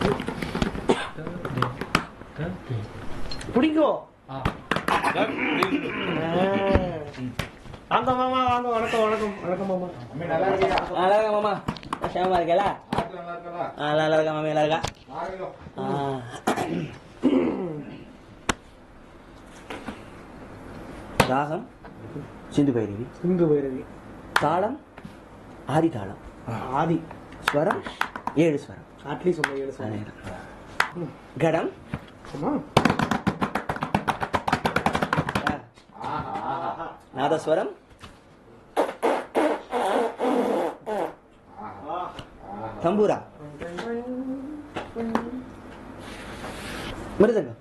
பிடிக்கும் ஆ. வாங்க மாமா வாங்க வணக்கம் வணக்கம் வணக்கம் மாமா அம்மே நல்லா இருக்கியா நல்லா இருக்கா மாமா ஷாமா இருக்கல ஆத்துல நல்லா இருக்கா நல்லா இருக்கா மாமி நல்லா இருக்கா ஆகணும் ஆ. ராகம் சிந்து பைரவி சிந்து பைரவி தாளம் ஆதி தாளம் ஆதி ஸ்வரம் ஏழு ஸ்வரம் அட்லீஸ்ட் சொன்ன ஏழு சொன்ன அதேதான். கடம் ஆமா ஆஹா ஆஹா நாதஸ்வரம் தம்பூரா மிருதங்கம்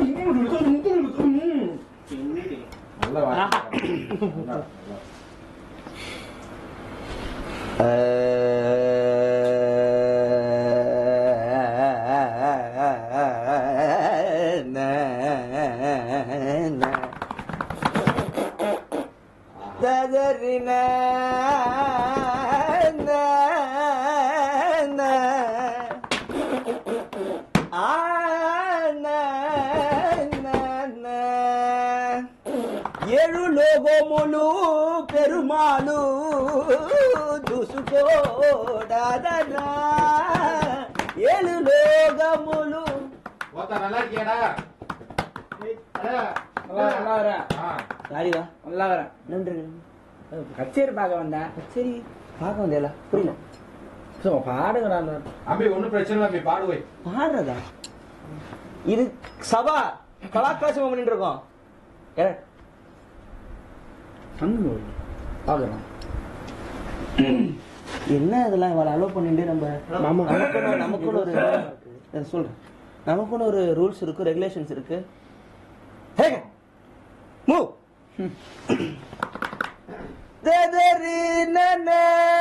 நல்ல வாசி நல்லா, நல்லா. ததறின ఏడు లోగోములు పెరుమాలు చూసుకోడాదనా ఏడు లోగములు ஓத்தா நல்லா இருக்கியாடா நல்லா நல்லா வரேன் ஆ யாரிவா நல்லா வரேன் நன்றி கச்சேரி பார்க்க வந்தேன் சரி பார்க்க வந்தேல புரியல ஸோ பாடுங்க நான் அம்பி ஒண்ணும் பிரச்சனை இல்லை அம்பி பாடு போய் பாடுறதா இது சபா கலாக்காசம் பண்ணிட்டு இருக்கோம் ஏ, அங்கே பார்க்கலாம் என்ன இதெல்லாம் இவளை அலோவ் பண்ணிட்டு நம்ம மாமா நமக்குன்னு நமக்குன்னு ஒரு நான் சொல்றேன் நமக்குன்னு ஒரு ரூல்ஸ் இருக்கு ரெகுலேஷன்ஸ் இருக்கு ஹே மூ தெதரி நன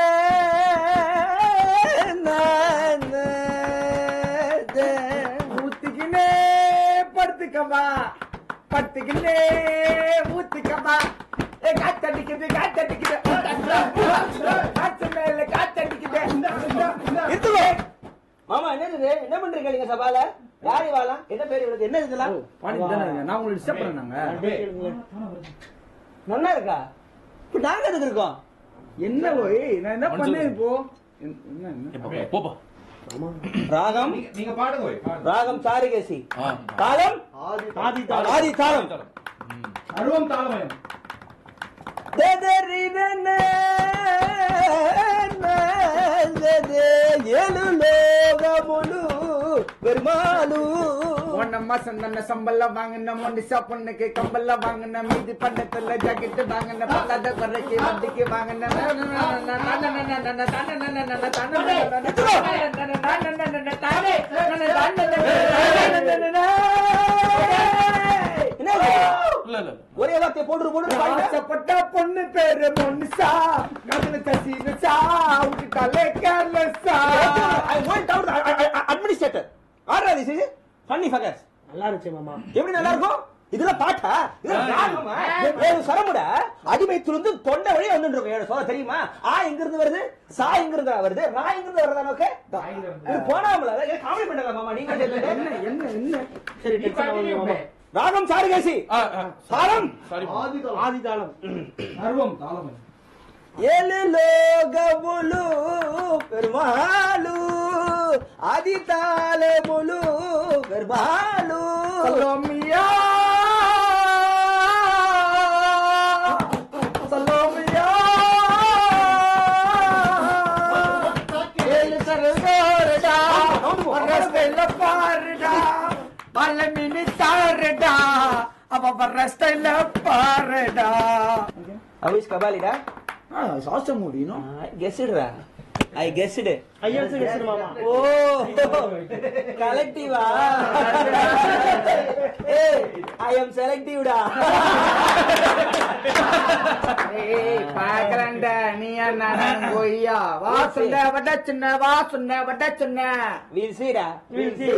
ஊத்திக்கினே படுத்துக்கமா படுத்துக்கினே ஊத்திக்கமா ஏ காத்தடிக்குது காத்தடிக்குது காத்து மேல காத்தடிக்குது இருத்துக்கோ மாமா என்னது இது? என்ன பண்றீங்க நீங்க சபால யாரு வாழா என்ன பேர் இவளுக்கு என்ன இதெல்லாம் பாடி தானே நான் உங்களுக்கு டிஸ்டர்ப் பண்ணாங்க அம்பி நல்லா இருக்கா இப்ப நாங்க எதுக்கு இருக்கோம் என்ன போய் நான் என்ன பண்ணேன் இப்போ என்ன என்ன போப்பா ராகம் நீங்க- நீங்க பாடுங்க போய் பாடுங்க. ராகம் சாரிகேசி தாளம் ஆதி தாளம் ஆதி தாளம் அருவம் தாளமயம் ఏలు లోగములు పెరుమాలు ஒன்னம்மா சந்தன சம்பல்ல வாங்கின மொண்டிசா பொண்ணுக்கு கம்பல்ல வாங்கின மீதி பண்டத்துல ஜாக்கெட் வாங்கின பல்லாத குறைக்கு வண்டிக்கு வாங்கின என்ன இது? இல்ல இல்ல ஒரே வார்த்தை போட்டு போட்டு பாடுங்க. ஆசைப்பட்ட பொண்ணு பேரு மொன்னிசா கதுல தசீனுசா விட்டுட்டாலே கேர்லெஸ்ஸா I went out I- I- I- administrator. ஆடுறா this is funny fuckers. நல்லா இருந்துச்சு மாமா எப்படி நல்லா இருக்கும் இதுல பாட்டா இதுல ராகமா ஏழு சரமுட அடிமைத்திலிருந்து தொண்டை வழியா வந்துட்டு இருக்கும் ஏழு சொல்ல தெரியுமா ஆ எங்க இருந்து வருது சா எங்க இருந்து வருது ரா எங்க இருந்து வருதா நோக்கு இது போனாமல காமெடி பண்ணலாம் மாமா நீங்க சேர்ந்துட்டு. என்ன என்ன என்ன சரி டென்ஷன் ஆகுங்க மாமா ராகம் சாருகேசி ஆ, ஆ. சாரம் சாரி ஆதி தாளம் அருவம் தாளமயம் ఏలు లోగములు పెరుమాలు అది తాళములు పెరుమాలు சலோமியா சலோமியா ஏழு சரகோரடா வரஸ்டைல பாருடா பல்லமினி தாருடா அவ வரஸ்டைல பாருடா அவிஷ் கபாலிடா சாச முடியும் கெஸ்டுடா ஐ கெஸ்டு ஐயன்ஸ் கெஸ்ட் மாமா ஓ கலெக்டிவா ஏ ஐ அம் செலக்டிவ்டா ஏய் பாக்கலண்ட நீ என்ன கொய்யா வா சொன்ன வட சின்ன வா சொன்ன வட சின்ன வில் சீடா We'll see.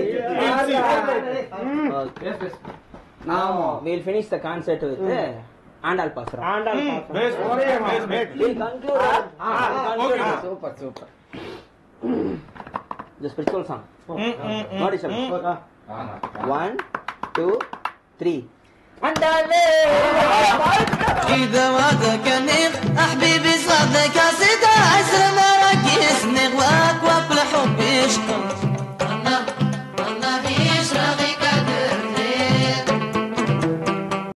Okay. நாமோ We'll finish the concert with Andal பாசுரம் ஆண்டாள் பாசம். பேஸ் பேஸ் We'll conclude. ஆ, We'll conclude. okay. Super super இந்த ஸ்பிரிச்சுவல் சாங் ம், ம், ம். நோடி சொல்லு ஆமா. One two three அண்டாலே إذا وعدك نيم أحبيب